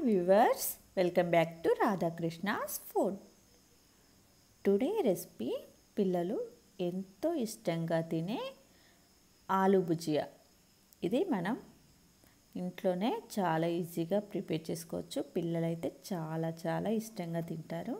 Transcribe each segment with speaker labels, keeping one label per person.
Speaker 1: viewers welcome back to Radhakrishna's food today recipe పిల్లలు ఎంతో ఇష్టంగా తినే ఆలు భుజియా ఇది మనం ఇంట్లోనే చాలా ఈజీగా ప్రిపేర్ చేసుకోవచ్చు పిల్లలైతే చాలా చాలా ఇష్టంగా తింటారు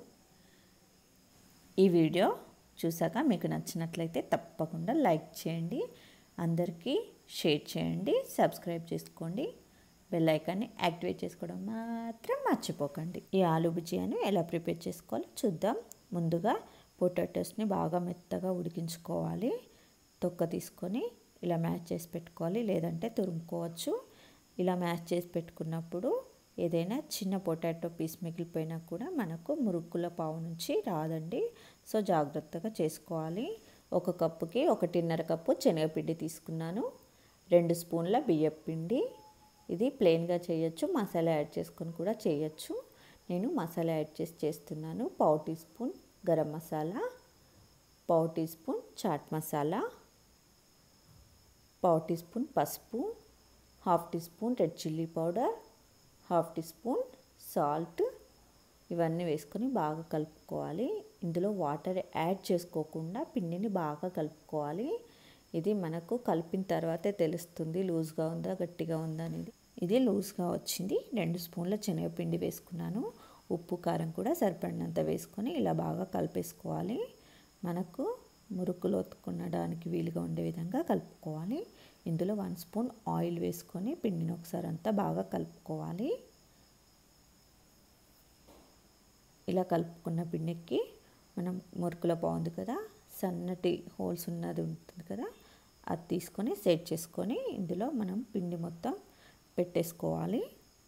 Speaker 1: ఈ వీడియో చూసాక మీకు నచ్చినట్లయితే తప్పకుండా లైక్ చేయండి అందరికీ షేర్ చేయండి సబ్స్క్రైబ్ చేసుకోండి బెల్ ఐకాన్ని యాక్టివేట్ చేసుకోవడం మాత్రం మర్చిపోకండి ఈ ఆలు భుజియాను ఎలా ప్రిపేర్ చేసుకోవాలో చూద్దాం ముందుగా పొటాటోస్ని బాగా మెత్తగా ఉడికించుకోవాలి తొక్క తీసుకొని ఇలా మ్యాచ్ చేసి పెట్టుకోవాలి లేదంటే తురుముకోవచ్చు ఇలా మ్యాచ్ చేసి పెట్టుకున్నప్పుడు ఏదైనా చిన్న పొటాటో పీస్ మిగిలిపోయినా కూడా మనకు మురుక్కుల పావు నుంచి రాదండి సో జాగ్రత్తగా చేసుకోవాలి ఒక కప్పుకి ఒకటిన్నర కప్పు శనగపిండి తీసుకున్నాను రెండు స్పూన్ల బియ్యం పిండి ఇది ప్లెయిన్గా చేయొచ్చు మసాలా యాడ్ చేసుకొని కూడా చేయొచ్చు నేను మసాలా యాడ్ చేసి చేస్తున్నాను పావు టీ స్పూన్ గరం మసాలా పావు టీ స్పూన్ చాట్ మసాలా పావు టీ స్పూన్ పసుపు half teaspoon red chilli powder half teaspoon salt ఇవన్నీ వేసుకొని బాగా కలుపుకోవాలి ఇందులో వాటర్ యాడ్ చేసుకోకుండా పిండిని బాగా కలుపుకోవాలి ఇది మనకు కలిపిన తర్వాతే తెలుస్తుంది లూజ్గా ఉందా గట్టిగా ఉందా అనేది ఇది లూజ్గా వచ్చింది రెండు స్పూన్ల శనగపిండి వేసుకున్నాను ఉప్పు కారం కూడా సరిపడినంత వేసుకొని ఇలా బాగా కలిపేసుకోవాలి మనకు మురుకులు ఒత్తుకునడానికి వీలుగా ఉండే విధంగా కలుపుకోవాలి ఇందులో వన్ స్పూన్ ఆయిల్ వేసుకొని పిండిని ఒకసారి అంతా బాగా కలుపుకోవాలి ఇలా కలుపుకున్న పిండికి మనం మురుకుల బాగుంది కదా సన్నటి హోల్స్ ఉన్నది ఉంటుంది కదా అది తీసుకొని సెట్ చేసుకొని ఇందులో మనం పిండి మొత్తం పెట్టేసుకోవాలి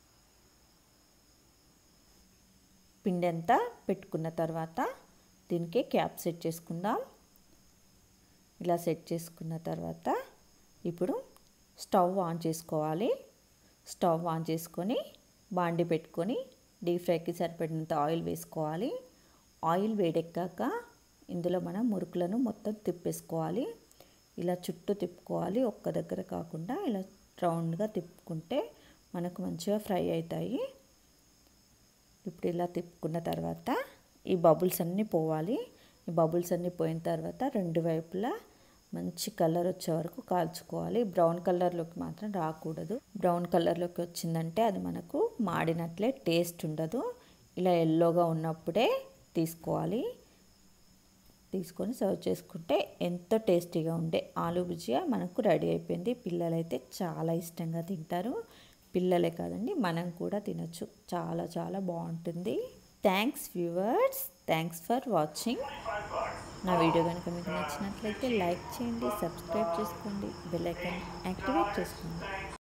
Speaker 1: పిండి అంతా పెట్టుకున్న తర్వాత దీనికి క్యాప్ సెట్ చేసుకుందాం ఇలా సెట్ చేసుకున్న తర్వాత ఇప్పుడు స్టవ్ ఆన్ చేసుకోవాలి స్టవ్ ఆన్ చేసుకొని బాండి పెట్టుకొని డీప్ ఫ్రైకి సరిపడినంత ఆయిల్ వేసుకోవాలి ఆయిల్ వేడెక్కాక ఇందులో మనం మురుకులను మొత్తం తిప్పేసుకోవాలి ఇలా చుట్టూ తిప్పుకోవాలి ఒక్క దగ్గర కాకుండా ఇలా రౌండ్గా తిప్పుకుంటే మనకు మంచిగా ఫ్రై అవుతాయి ఇప్పుడు ఇలా తిప్పుకున్న తర్వాత ఈ బబుల్స్ అన్నీ పోవాలి ఈ బబుల్స్ అన్నీ పోయిన తర్వాత రెండు వైపులా మంచి కలర్ వచ్చే వరకు కాల్చుకోవాలి బ్రౌన్ కలర్లోకి మాత్రం రాకూడదు బ్రౌన్ కలర్లోకి వచ్చిందంటే అది మనకు మాడినట్లే టేస్ట్ ఉండదు ఇలా ఎల్లోగా ఉన్నప్పుడే తీసుకోవాలి తీసుకొని సర్వ్ చేసుకుంటే ఎంతో టేస్టీగా ఉండే ఆలు భుజియా మనకు రెడీ అయిపోయింది పిల్లలైతే చాలా ఇష్టంగా తింటారు పిల్లలే కాదండి మనం కూడా తినచ్చు చాలా చాలా బాగుంటుంది thanks viewers thanks for watching నా వీడియో కనుక మీకు నచ్చినట్లయితే లైక్ చేయండి సబ్స్క్రైబ్ చేసుకోండి బెల్ ఐకాన్ యాక్టివేట్ చేసుకోండి